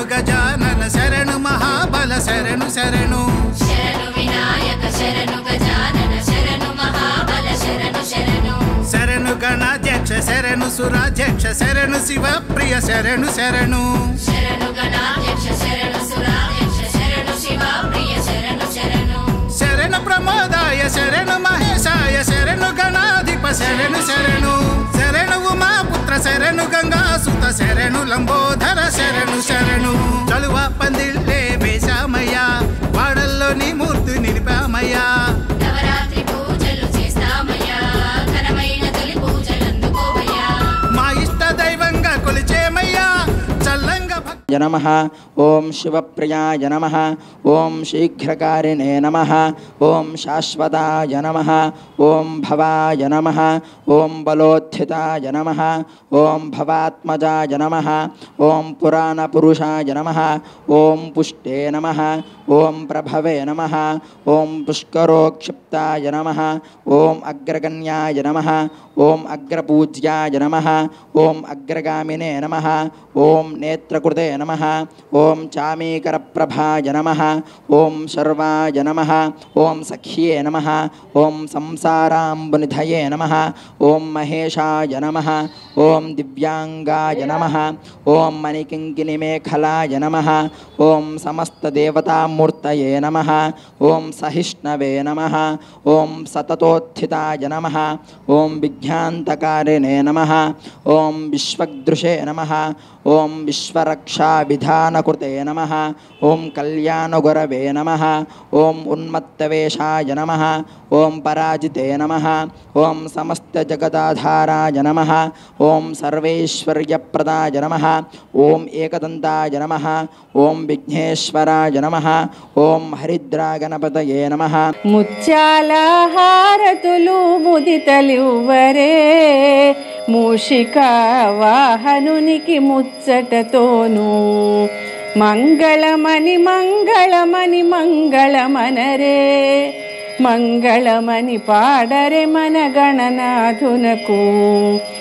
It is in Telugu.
గజానన శరణు మహాబల శరణు శరణు శరణు వినాయక శరణు గజానన శరణు మహాబల శరణు శరణు శరణు గణాధ్యక్ష శరణు సురాధ్యక్ష శరణు శివ ప్రియ శరణు శరణు శరణు గణాధ్యక్ష శరణు సురాధ్యక్ష శరణు శివ ప్రియ శరణు శరణు శరణ ప్రమోదాయ శరణు మహేశాయ శరణు గణాధిప శరణు శరణు శరణు ఉమాపుత్ర శరణు గంగా సుత శరణు లంబోధర శరణు శరణు చలువ పందిళ్ళే వేశామయ్యా వాడల్లో నీ మూర్తి నిలిపామయ్యా నవరాత్రి పూజలు చేస్తామయ్యా ఘనమైన తొలి పూజలు అందుకోవయ్యా మా ఇష్ట దైవంగా కొలిచేమయ్యా చల్లంగా భక్- నమ ఓం శివప్రియాయ నమ ఓం శీఘ్రకారిణే నమ ఓం శాశ్వతాయ నమ ఓం భవాయ నమ ఓం బలోత్థితాయ నమ ఓం భవాత్మజాయ నమ ఓం పురాణపురుషాయ నమ ఓం పుష్టే నమ ఓం ప్రభవే నమ ఓం పుష్కరోక్షిప్తాయ నమ ఓం అగ్రగణ్యాయ నమ ఓం అగ్రపూజ్యాయ నమ ఓం అగ్రగామినే నమ ఓం నేత్రకృతే నమ ఓం చామీకరప్రభాయ నమ ఓం శర్వాయ నమ ఓం సఖ్యే నమ ఓం సంసారాంబునిధయే నమ ఓం మహేశాయ నమ ఓం దివ్యాంగాయ నమ ఓం మణికింకినిమేఖలాయ నమ ఓం సమస్తదేవతామూర్తయే నమ ఓం సహిష్ణవే నమ ఓం సతతోత్థితాయ నమ ఓం విజ్ఞాంతకారిణే నమ ఓం విశ్వదృశే నమ ఓం విశ్వరక్షావిధానకృతే నమ ఓం కళ్యాణగురవే నమ ఓం ఉన్మత్తవేషాయ నమ ఓం పరాజితే నమ ఓం సమస్తజగదాధారాయ నమ ఓం సర్వైశ్వర్యప్రదాయ నమ ఓం ఏకదంతాయ నమ ఓం విఘ్నేశ్వరాయ నమ ఓం హరిద్రాగణపతయే నమ ముత్యాల హారతులు ముదితలివ్వరే మూషిక వాహనునికి ముచ్చటతోను మంగళమని మంగళమని మంగళమనరే మంగళమని పాడరే మన గణనాథునకు